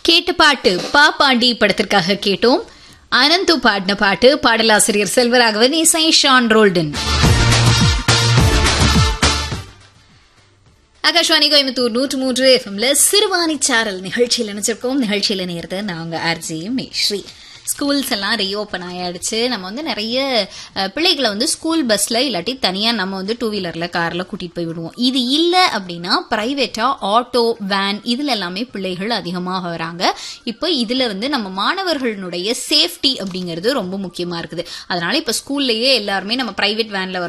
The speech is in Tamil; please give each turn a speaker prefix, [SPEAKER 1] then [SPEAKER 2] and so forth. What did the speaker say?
[SPEAKER 1] கேட்ட பாட்டு பா பாண்டி படத்திற்காக கேட்டோம் அனந்து பாடின பாட்டு பாடலாசிரியர் செல்வராகவன் இசை ஷான் ரோல்டன் ஆகாஷ்வாணி கோயம்புத்தூர் நூற்று மூன்று எஃப்எம்ல சிறுவாணி சாரல் நிகழ்ச்சியில் நினைச்சிருக்கோம் நிகழ்ச்சியில் நேர்ந்து நாங்க ஆர்ஜி மேஸ்ரீ ஸ்கூல்ஸ் எல்லாம் ரீஓப்பன் ஆயாடுச்சு நம்ம வந்து நிறைய அஹ், பிள்ளைகளை வந்து ஸ்கூல் பஸ்ல இல்லாட்டி தனியா நம்ம வந்து டூ வீலர்ல கார்ல கூட்டிட்டு போய் விடுவோம் இது இல்ல அப்படின்னா பிரைவேட்டா ஆட்டோ வேன் இதுல எல்லாமே பிள்ளைகள் அதிகமாக வராங்க இப்போ இதுல வந்து நம்ம மாணவர்களுடைய சேஃப்டி அப்படிங்கிறது ரொம்ப முக்கியமா இருக்குது அதனால இப்ப ஸ்கூல்லயே எல்லாருமே நம்ம பிரைவேட் வேன்ல